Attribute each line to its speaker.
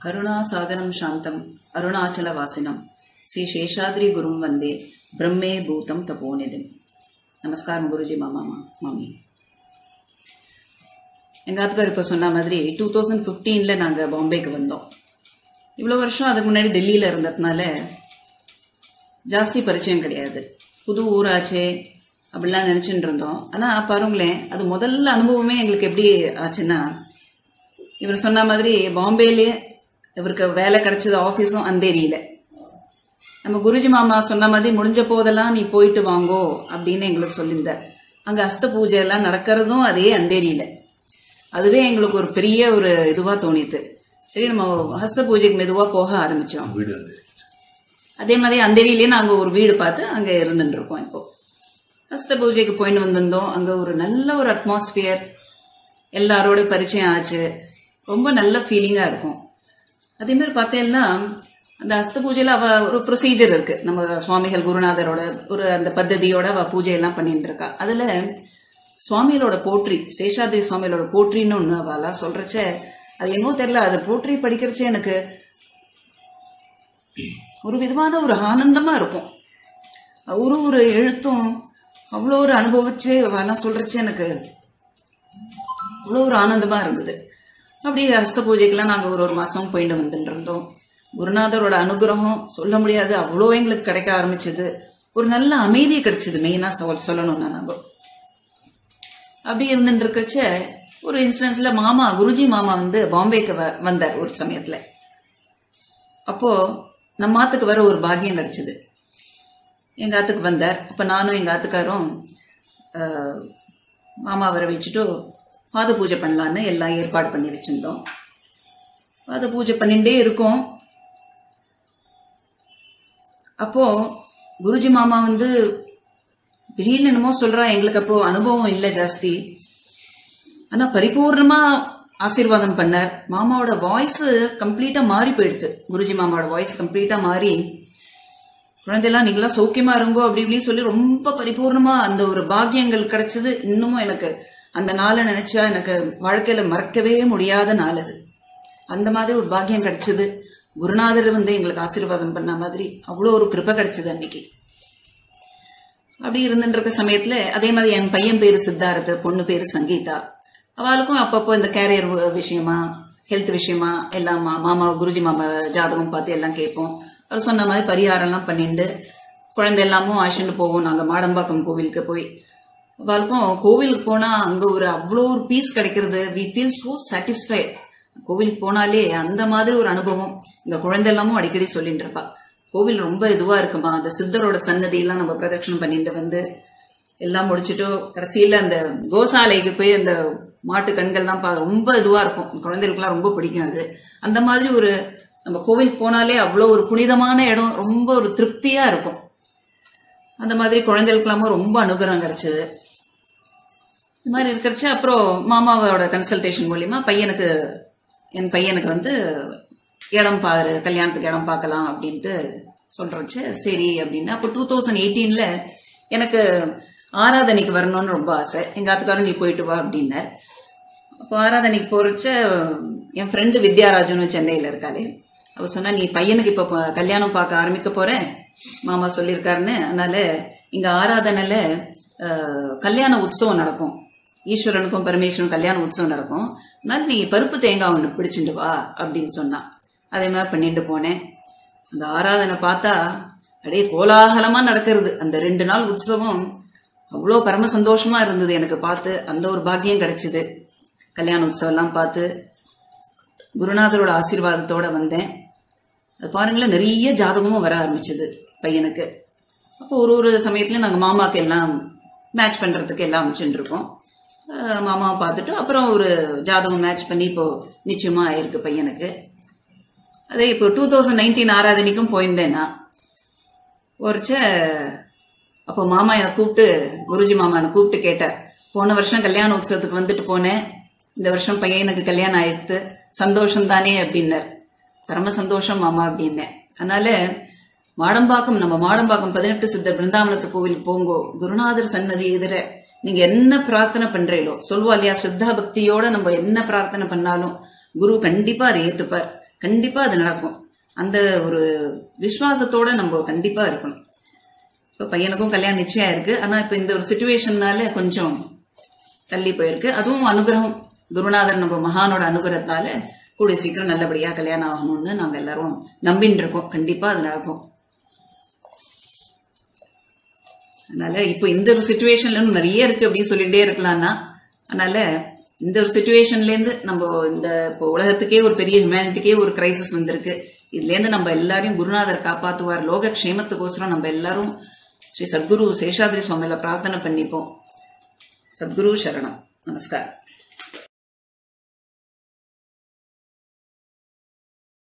Speaker 1: కరుణాసాగరం శాంతం అరుణాచలవాసినం శ్రీ శేషాద్రి గురుం వందే బ్రహ్మే భూతం தபோநிதிம் நமஸ்காரம் குருஜி மாமா மாமி எங்க ஆத்துக்கார் இப்போ சொன்ன மாதிரி டூ தௌசண்ட் ஃபிஃப்டீனில் நாங்கள் பாம்பேக்கு வந்தோம் இவ்வளோ வருஷம் அதுக்கு முன்னாடி டெல்லியில் இருந்ததுனால ஜாஸ்தி பரிச்சயம் கிடையாது புது ஊராச்சே அப்படிலாம் நினச்சிட்டு இருந்தோம் ஆனால் பாருங்களேன் அது முதல்ல அனுபவமே எங்களுக்கு எப்படி ஆச்சுன்னா இவர் சொன்ன மாதிரி பாம்பேலே இவருக்கு வேலை கிடைச்சது ஆஃபீஸும் அந்தேரியில நம்ம குருஜி மாமா சொன்ன மாதிரி முடிஞ்ச போதெல்லாம் நீ போயிட்டு வாங்கோ அப்படின்னு எங்களுக்கு சொல்லியிருந்தார் அங்க அஸ்த பூஜை எல்லாம் நடக்கிறதும் அதே அந்தேரியில அதுவே எங்களுக்கு ஒரு பெரிய ஒரு இதுவா தோணித்து சரி நம்ம ஹஸ்த பூஜைக்கு மெதுவா போக ஆரம்பிச்சோம்
Speaker 2: வீடு வந்து
Speaker 1: அதே மாதிரி அந்தேரியிலேயே நாங்க ஒரு வீடு பார்த்து அங்க இருந்துட்டு இருக்கோம் இப்போ ஹஸ்த பூஜைக்கு போயிட்டு வந்திருந்தோம் அங்க ஒரு நல்ல ஒரு அட்மாஸ்பியர் எல்லாரோட பரிச்சயம் ஆச்சு ரொம்ப நல்ல ஃபீலிங்கா இருக்கும் அதே மாதிரி பார்த்தேன்னா அந்த ஹஸ்த பூஜையில அவ ஒரு ப்ரொசீஜர் இருக்கு நம்ம சுவாமிகள் குருநாதரோட ஒரு அந்த பத்ததியோட அவ பூஜையெல்லாம் பண்ணிட்டு இருக்கா அதுல சுவாமிகளோட போற்றி சேஷாத்ரி சுவாமிகளோட போற்றின்னு ஒண்ணு அவெல்லாம் சொல்றச்ச அது என்னமோ தெரியல அது போற்றி படிக்கிறச்சே எனக்கு ஒரு விதமான ஒரு ஆனந்தமா இருக்கும் ஒரு ஒரு எழுத்தும் அவ்வளோ ஒரு அனுபவிச்சு அவெல்லாம் சொல்றச்சு எனக்கு அவ்வளோ ஒரு ஆனந்தமா இருந்தது அப்படியே ஹஸ்த பூஜைக்கெல்லாம் நாங்க ஒரு ஒரு மாசம் போயிட்டு வந்துட்டு இருந்தோம் குருநாதரோட அனுகிரகம் சொல்ல முடியாது அவ்வளோ எங்களுக்கு கிடைக்க ஆரம்பிச்சது ஒரு நல்ல அமைதி கிடைச்சது மெயினா சொல் சொல்லணும்னா நாங்க அப்படி இருந்துட்டு இருக்கச்ச ஒரு இன்சிடென்ஸ்ல மாமா குருஜி மாமா வந்து பாம்பேக்கு வ- வந்தார் ஒரு சமயத்துல அப்போ நம்ம ஆத்துக்கு வர ஒரு பாக்கியம் கிடைச்சது எங்க ஆத்துக்கு வந்தார் அப்ப நானும் எங்க ஆத்துக்காரும் ஆஹ், மாமா வர வச்சுட்டு பாத பூஜை பண்ணலான்னு எல்லாம் ஏற்பாடு பண்ணி வச்சிருந்தோம் பாத பூஜை பண்ணிட்டே இருக்கோம் அப்போ குருஜி மாமா வந்து திடீர்னு என்னமோ சொல்றா எங்களுக்கு அப்போ அனுபவம் இல்லை ஜாஸ்தி ஆனா பரிபூர்ணமா ஆசீர்வாதம் பண்ணார் மாமாவோட வாய்ஸ் கம்ப்ளீட்டா மாறி போயிடுது குருஜி மாமாவோட வாய்ஸ் கம்ப்ளீட்டா மாறி குழந்தைலாம் நீங்களாம் சௌக்கியமா இருங்கோ அப்படி இப்படி சொல்லி ரொம்ப பரிபூர்ணமா அந்த ஒரு பாக்கியங்கள் கிடைச்சது இன்னமும் எனக்கு அந்த நாளை நினைச்சா எனக்கு வாழ்க்கையில மறக்கவே முடியாத நாள் அது அந்த மாதிரி ஒரு பாக்கியம் கிடைச்சது குருநாதர் வந்து எங்களுக்கு ஆசீர்வாதம் பண்ண மாதிரி அவ்வளோ ஒரு கிருபை கிடைச்சது அன்னைக்கு அப்படி இருந்துட்டு இருக்க சமயத்துல அதே மாதிரி என் பையன் பேரு சித்தார்த்து பொண்ணு பேரு சங்கீதா அவளுக்கும் அப்பப்போ இந்த கேரியர் விஷயமா ஹெல்த் விஷயமா எல்லாம் மா- மாமா குருஜி மாமா ஜாதகம் பார்த்து எல்லாம் கேட்போம் அவர் சொன்ன மாதிரி பரிகாரம் எல்லாம் பண்ணிட்டு குழந்தை எல்லாமும் ஆஷன்னு போவோம் நாங்க மாடம்பாக்கம் கோவிலுக்கு போய் அவளுக்கும் கோவிலுக்கு போனா அங்க ஒரு அவ்வளோ ஒரு பீஸ் கிடைக்கிறது வி ஃபீல் so satisfied கோவிலுக்கு போனாலே அந்த மாதிரி ஒரு அனுபவம் இந்த குழந்தை எல்லாமும் அடிக்கடி சொல்லிட்டு இருப்பா கோவில் ரொம்ப இதுவா இருக்குமா அந்த சித்தரோட சன்னதி எல்லாம் நம்ம பிரதட்சணம் பண்ணிட்டு வந்து எல்லாம் முடிச்சுட்டு கடைசியில அந்த கோசாலைக்கு போய் அந்த மாட்டு கண்கள்லாம் பா ரொம்ப இதுவா இருக்கும் குழந்தைகளுக்குலாம் ரொம்ப பிடிக்கும் அது அந்த மாதிரி ஒரு நம்ம கோவில் போனாலே அவ்வளோ ஒரு புனிதமான இடம் ரொம்ப ஒரு திருப்தியா இருக்கும் அந்த மாதிரி குழந்தைகளுக்கெல்லாமும் ரொம்ப அனுகிரகம் கிடைச்சது இந்த மாதிரி இருக்கிறச்ச அப்புறம் மாமாவோட கன்சல்டேஷன் மூலியமா பையனுக்கு என் பையனுக்கு வந்து இடம் பாரு கல்யாணத்துக்கு இடம் பார்க்கலாம் அப்படின்ட்டு சொல்றச்சு சரி அப்படின்னு அப்போ டூ தௌசண்ட் எயிட்டீன்ல எனக்கு ஆராதனைக்கு வரணும்னு ரொம்ப ஆசை எங்க ஆத்துக்காரன் நீ போயிட்டு வா அப்படின்னார் அப்போ ஆராதனைக்கு போறச்ச என் ஃப்ரெண்டு வித்யாராஜன் சென்னையில இருக்காளே அவ சொன்னா நீ பையனுக்கு இப்ப ப- கல்யாணம் பார்க்க ஆரம்பிக்க போறேன் மாமா சொல்லியிருக்காருன்னு அதனால இங்க ஆராதனையில அஹ், கல்யாண உற்சவம் நடக்கும் ஈஸ்வரனுக்கும் பரமேஸ்வரனுக்கும் கல்யாண உற்சவம் நடக்கும் அதனால நீ பருப்பு தேங்காய் ஒன்று பிடிச்சிட்டு வா அப்படின்னு சொன்னான் அதே மாதிரி பண்ணிட்டு போனேன் அந்த ஆராதனை பார்த்தா அப்படியே கோலாகலமா நடக்கிறது அந்த ரெண்டு நாள் உற்சவம் அவ்வளோ பரம சந்தோஷமா இருந்தது எனக்கு பார்த்து அந்த ஒரு பாக்கியம் கிடைச்சது கல்யாண உற்சவம் எல்லாம் பார்த்து குருநாதரோட ஆசீர்வாதத்தோட வந்தேன் அது பாருங்களேன் நிறைய ஜாதகமும் வர ஆரம்பிச்சது பையனுக்கு அப்போ ஒரு ஒரு சமயத்துல நாங்க மாமாக்கு எல்லாம் மேட்ச் பண்றதுக்கு எல்லாம் அமைச்சுட்டு இருக்கோம் அஹ் மாமாவை பார்த்துட்டு அப்புறம் ஒரு ஜாதகம் மேட்ச் பண்ணி இப்போ நிச்சயமா ஆயிருக்கு பையனுக்கு அதே இப்போ டூ தௌசண்ட் நைன்டீன் ஆராதனைக்கும் போயிருந்தேன் நான் ஒருச்ச அப்போ மாமா என்னை கூப்பிட்டு குருஜி மாமா என்னை கூப்பிட்டு கேட்டார் போன வருஷம் கல்யாண உற்சவத்துக்கு வந்துட்டு போனேன் இந்த வருஷம் பையனுக்கு கல்யாணம் ஆயிடுத்து சந்தோஷம் தானே அப்படின்னார் பரம சந்தோஷம் மாமா அப்படின்னேன் அதனால மாடம்பாக்கம் நம்ம மாடம்பாக்கம் பதினெட்டு சித்த பிருந்தாவனத்து கோவிலுக்கு போங்கோ குருநாதர் சன்னதி எதிர நீங்க என்ன பிரார்த்தனை பண்றீங்களோ சொல்லுவா இல்லையா சித்தா பக்தியோட நம்ம என்ன பிரார்த்தனை பண்ணாலும் குரு கண்டிப்பா அதை ஏத்துப்பார் கண்டிப்பா அது நடக்கும் அந்த ஒரு விசுவாசத்தோட நம்ம கண்டிப்பா இருக்கணும் இப்ப பையனுக்கும் கல்யாணம் நிச்சயம் இருக்கு ஆனா இப்ப இந்த ஒரு சுச்சுவேஷன்னால கொஞ்சம் தள்ளி போயிருக்கு அதுவும் அனுகிரகம் குருநாதர் நம்ம மகானோட அனுகிரகத்தால கூடிய சீக்கிரம் நல்லபடியா கல்யாணம் ஆகணும்னு நாங்க எல்லாரும் நம்பின்னு இருக்கோம் கண்டிப்பா அது நடக்கும் அதனால இப்போ இந்த ஒரு சுச்சுவேஷன்ல இன்னும் நிறைய இருக்கு அப்படின்னு சொல்லிட்டே இருக்கலாம்னா அதனால இந்த ஒரு சுச்சுவேஷன்ல இருந்து நம்ம இந்த இப்போ உலகத்துக்கே ஒரு பெரிய ஹியூமனிட்டிக்கே ஒரு கிரைசிஸ் வந்திருக்கு இதுல இருந்து நம்ம எல்லாரையும் குருநாதர் காப்பாத்துவார் லோக க்ஷேமத்துக்கோசரம் நம்ம எல்லாரும் ஸ்ரீ சத்குரு சேஷாத்ரி சுவாமியில பிரார்த்தனை பண்ணிப்போம் சத்குரு சரணம் நமஸ்காரம்